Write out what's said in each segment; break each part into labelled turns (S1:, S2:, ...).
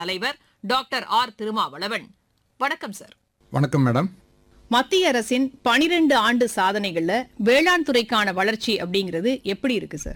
S1: தலைவர் doctor R Thirumavalavan வணக்கம் sir
S2: வணக்கம் மேடம்
S1: மத்திய அரசின் பனிரெண்டு ஆண்டு சாதனைகள்ல வேளாண் துறைக்கான வளர்ச்சி அப்படிங்கிறது எப்படி இருக்கு சார்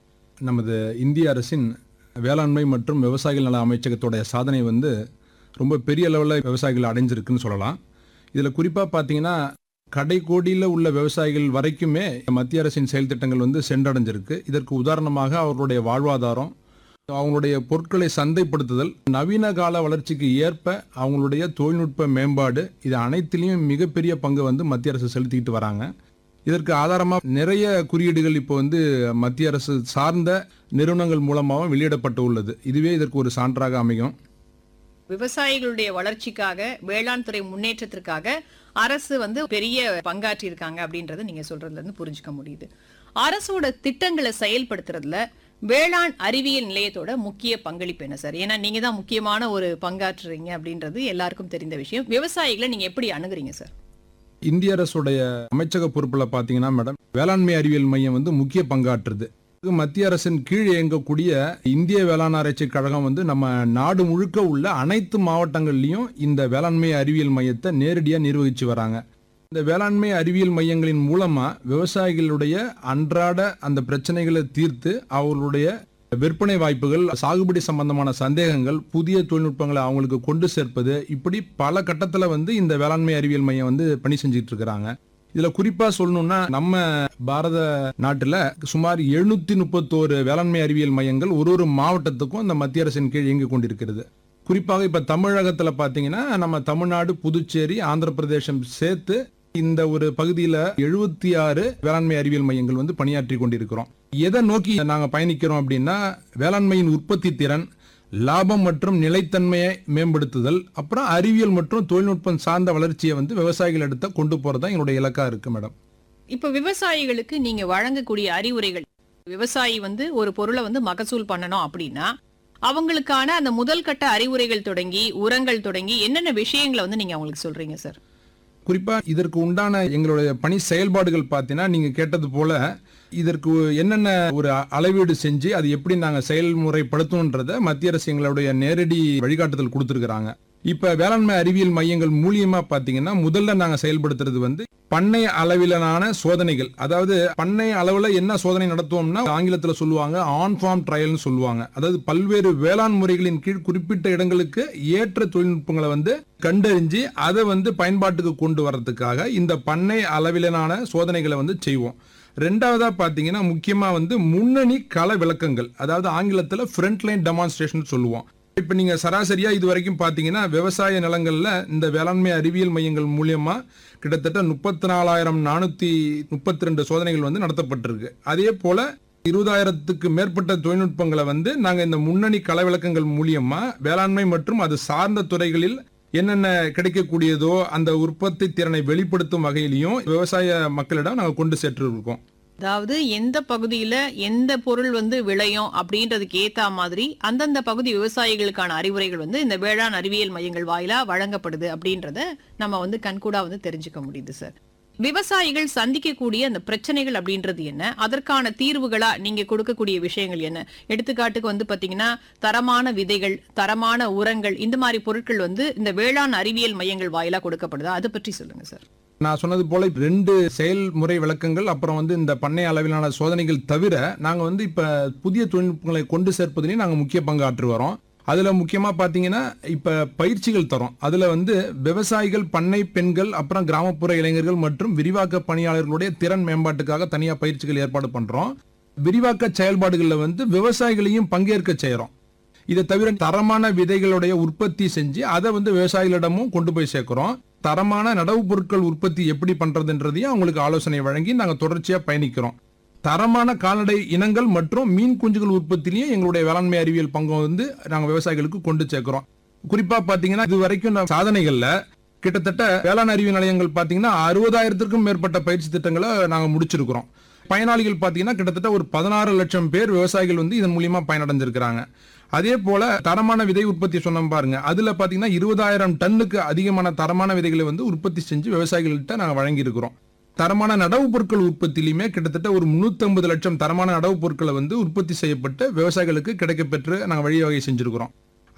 S2: நமது இந்திய அரசின் வேளாண்மை மற்றும் விவசாயிகள் நல அமைச்சகத்தோடைய சாதனை வந்து ரொம்ப பெரிய லெவலில் விவசாயிகள் அடைஞ்சிருக்குன்னு சொல்லலாம் இதில் குறிப்பாக பார்த்தீங்கன்னா கடைக்கோடியில் உள்ள விவசாயிகள் வரைக்குமே மத்திய அரசின் செயல் திட்டங்கள் வந்து சென்றடைஞ்சிருக்கு இதற்கு உதாரணமாக அவர்களுடைய வாழ்வாதாரம் அவங்களுடைய பொருட்களை சந்தைப்படுத்துதல் நவீன கால வளர்ச்சிக்கு ஏற்ப அவங்களுடைய தொழில்நுட்ப மேம்பாடு இது அனைத்திலையும் மிகப்பெரிய பங்கு வந்து மத்திய அரசு செலுத்திக்கிட்டு வராங்க இதற்கு ஆதாரமாக நிறைய குறியீடுகள் இப்போ வந்து மத்திய அரசு சார்ந்த நிறுவனங்கள் மூலமாகவும் வெளியிடப்பட்டு உள்ளது இதுவே இதற்கு ஒரு சான்றாக அமையும்
S1: விவசாயிகளுடைய வளர்ச்சிக்காக வேளாண் துறை முன்னேற்றத்திற்காக அரசு வந்து பெரிய பங்காற்றி இருக்காங்க அப்படின்றத நீங்க சொல்றதுல இருந்து புரிஞ்சுக்க முடியுது அரசோட திட்டங்களை செயல்படுத்துறதுல வேளாண் அறிவியல் நிலையத்தோட முக்கிய பங்களிப்பு என்ன சார் ஏன்னா நீங்க தான் முக்கியமான ஒரு பங்காற்றுறீங்க அப்படின்றது எல்லாருக்கும் தெரிந்த விஷயம் விவசாயிகளை நீங்க எப்படி அணுகுறீங்க சார்
S2: இந்திய அரசுடைய அமைச்சக பொறுப்பில் பார்த்தீங்கன்னா மேடம் வேளாண்மை அறிவியல் மையம் வந்து முக்கிய பங்காற்றுது இது மத்திய அரசின் கீழ் இயங்கக்கூடிய இந்திய வேளாண் ஆராய்ச்சி கழகம் வந்து நம்ம நாடு முழுக்க உள்ள அனைத்து மாவட்டங்கள்லையும் இந்த வேளாண்மை அறிவியல் மையத்தை நேரடியாக நிர்வகிச்சு வராங்க இந்த வேளாண்மை அறிவியல் மையங்களின் மூலமா விவசாயிகளுடைய அன்றாட அந்த பிரச்சனைகளை தீர்த்து அவர்களுடைய விற்பனை வாய்ப்புகள் சாகுபடி சம்பந்தமான சந்தேகங்கள் புதிய தொழில்நுட்பங்களை அவங்களுக்கு கொண்டு சேர்ப்பது இப்படி பல கட்டத்தில் வந்து இந்த வேளாண்மை அறிவியல் மையம் வந்து பணி செஞ்சுட்டு இருக்கிறாங்க இதுல குறிப்பா சொல்லணும்னா நம்ம பாரத நாட்டுல சுமார் எழுநூத்தி முப்பத்தோரு வேளாண்மை அறிவியல் மையங்கள் ஒரு ஒரு மாவட்டத்துக்கும் இந்த மத்திய அரசின் கீழ் இயங்கிக் கொண்டிருக்கிறது குறிப்பாக இப்ப தமிழகத்துல பாத்தீங்கன்னா நம்ம தமிழ்நாடு புதுச்சேரி ஆந்திர பிரதேசம் சேர்த்து இந்த ஒரு பகுதியில எழுபத்தி ஆறு வேளாண்மை அறிவியல் மையங்கள் வந்து பணியாற்றி கொண்டிருக்கிறோம் எதை நோக்கி நாங்க பயணிக்கிறோம் அப்படின்னா வேளாண்மையின் உற்பத்தி திறன் லாபம் மற்றும் நிலைத்தன்மையை மேம்படுத்துதல் அப்புறம் அறிவியல் மற்றும் தொழில்நுட்பம் சார்ந்த வளர்ச்சியை வந்து விவசாயிகள் எடுத்த கொண்டு போறதா என்னுடைய இலக்கா இருக்கு மேடம்
S1: இப்ப விவசாயிகளுக்கு நீங்க வழங்கக்கூடிய அறிவுரைகள் விவசாயி வந்து ஒரு பொருளை வந்து மகசூல் பண்ணணும் அப்படின்னா அவங்களுக்கான அந்த முதல் கட்ட அறிவுரைகள் தொடங்கி உரங்கள் தொடங்கி என்னென்ன விஷயங்களை வந்து நீங்க அவங்களுக்கு சொல்றீங்க சார்
S2: குறிப்பா இதற்கு உண்டான எங்களுடைய பணி செயல்பாடுகள் பார்த்தீங்கன்னா நீங்க கேட்டது போல இதற்கு என்னென்ன ஒரு அ- அளவீடு செஞ்சு அது எப்படி நாங்க செயல்முறைப்படுத்தணுன்றத மத்திய அரசு எங்களுடைய நேரடி வழிகாட்டுதல் கொடுத்துருக்காங்க இப்ப வேளாண்மை அறிவியல் மையங்கள் மூலியமா பாத்தீங்கன்னா முதல்ல நாங்க செயல்படுத்துறது வந்து பண்ணை அளவிலான சோதனைகள் அதாவது பண்ணை அளவுல என்ன சோதனை நடத்துவோம்னா ஆங்கிலத்துல சொல்லுவாங்க ஆன் ஃபார்ம் ட்ரையல்னு சொல்லுவாங்க அதாவது பல்வேறு வேளாண் முறைகளின் கீழ் குறிப்பிட்ட இடங்களுக்கு ஏற்ற தொழில்நுட்பங்களை வந்து கண்டறிஞ்சு அதை வந்து பயன்பாட்டுக்கு கொண்டு வர்றதுக்காக இந்த பண்ணை அளவிலான சோதனைகளை வந்து செய்வோம் ரெண்டாவதா பாத்தீங்கன்னா முக்கியமா வந்து முன்னணி கள விளக்கங்கள் அதாவது ஆங்கிலத்துல ஃப்ரண்ட் லைன் டெமான்ஸ்ட்ரேஷன் சொல்லுவோம் இப்ப நீங்க சராசரியா இது வரைக்கும் பாத்தீங்கன்னா விவசாய நிலங்கள்ல இந்த வேளாண்மை அறிவியல் மையங்கள் மூலியமா கிட்டத்தட்ட முப்பத்தி நாலாயிரம் நானூத்தி முப்பத்தி ரெண்டு சோதனைகள் வந்து நடத்தப்பட்டிருக்கு அதே போல இருபதாயிரத்துக்கு மேற்பட்ட தொழில்நுட்பங்களை வந்து நாங்க இந்த முன்னணி கள விளக்கங்கள் மூலியமா வேளாண்மை மற்றும் அது சார்ந்த துறைகளில் என்னென்ன கிடைக்கக்கூடியதோ அந்த உற்பத்தி திறனை வெளிப்படுத்தும் வகையிலையும் விவசாய மக்களிடம் நாங்க கொண்டு சென்று இருக்கோம்
S1: அதாவது எந்த பகுதியில எந்த பொருள் வந்து விளையும் அப்படின்றதுக்கு ஏத்த மாதிரி அந்தந்த பகுதி விவசாயிகளுக்கான அறிவுரைகள் வந்து இந்த வேளாண் அறிவியல் மையங்கள் வாயிலா வழங்கப்படுது அப்படின்றத நம்ம வந்து கண்கூடா வந்து தெரிஞ்சுக்க முடியுது சார் விவசாயிகள் சந்திக்கக்கூடிய அந்த பிரச்சனைகள் அப்படின்றது என்ன அதற்கான தீர்வுகளா நீங்க கொடுக்கக்கூடிய விஷயங்கள் என்ன எடுத்துக்காட்டுக்கு வந்து பாத்தீங்கன்னா தரமான விதைகள் தரமான உரங்கள் இந்த மாதிரி பொருட்கள் வந்து இந்த வேளாண் அறிவியல் மையங்கள் வாயிலா கொடுக்கப்படுதா அதை பற்றி சொல்லுங்க சார்
S2: நான் சொன்னது போல ரெண்டு செயல்முறை விளக்கங்கள் அப்புறம் வந்து இந்த பண்ணை அளவிலான சோதனைகள் தவிர நாங்க வந்து இப்ப புதிய தொழில்நுட்பங்களை கொண்டு சேர்ப்பதிலையும் நாங்க முக்கிய பங்கு ஆற்றி வரோம் அதுல முக்கியமா பாத்தீங்கன்னா இப்ப பயிற்சிகள் தரோம் அதுல வந்து விவசாயிகள் பண்ணை பெண்கள் அப்புறம் கிராமப்புற இளைஞர்கள் மற்றும் விரிவாக்க பணியாளர்களுடைய திறன் மேம்பாட்டுக்காக தனியா பயிற்சிகள் ஏற்பாடு பண்றோம் விரிவாக்க செயல்பாடுகள்ல வந்து விவசாயிகளையும் பங்கேற்க செய்யறோம் இதை தவிர தரமான விதைகளுடைய உற்பத்தி செஞ்சு அதை வந்து விவசாயிகளிடமும் கொண்டு போய் சேர்க்கிறோம் தரமான நடவு பொருட்கள் உற்பத்தி எப்படி பண்றதுன்றதையும் அவங்களுக்கு ஆலோசனை வழங்கி நாங்க தொடர்ச்சியா பயணிக்கிறோம் தரமான கால்நடை இனங்கள் மற்றும் மீன் குஞ்சுகள் உற்பத்திலையும் எங்களுடைய வேளாண்மை அறிவியல் பங்கு வந்து நாங்க விவசாயிகளுக்கு கொண்டு சேர்க்கிறோம் குறிப்பா பாத்தீங்கன்னா இது வரைக்கும் நான் சாதனைகள்ல கிட்டத்தட்ட வேளாண் அறிவியல் நிலையங்கள் பாத்தீங்கன்னா அறுபதாயிரத்திற்கும் மேற்பட்ட பயிற்சி திட்டங்களை நாங்க முடிச்சிருக்கிறோம் பயனாளிகள் பாத்தீங்கன்னா கிட்டத்தட்ட ஒரு பதினாறு லட்சம் பேர் விவசாயிகள் வந்து இதன் மூலியமா பயனடைஞ்சிருக்கிறாங்க அதே போல தரமான விதை உற்பத்தி சொன்னோம் பாருங்க அதுல பாத்தீங்கன்னா இருபதாயிரம் டன்னுக்கு அதிகமான தரமான விதைகளை வந்து உற்பத்தி செஞ்சு விவசாயிகள்கிட்ட நாங்க வழங்கி இருக்கிறோம் தரமான நடவு பொருட்கள் உற்பத்திலையுமே கிட்டத்தட்ட ஒரு 350 லட்சம் தரமான நடவு பொருட்களை வந்து உற்பத்தி செய்யப்பட்டு விவசாயிகளுக்கு கிடைக்கப்பெற்று நாங்கள் வழிவகை செஞ்சிருக்கிறோம்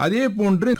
S2: அதே போன்று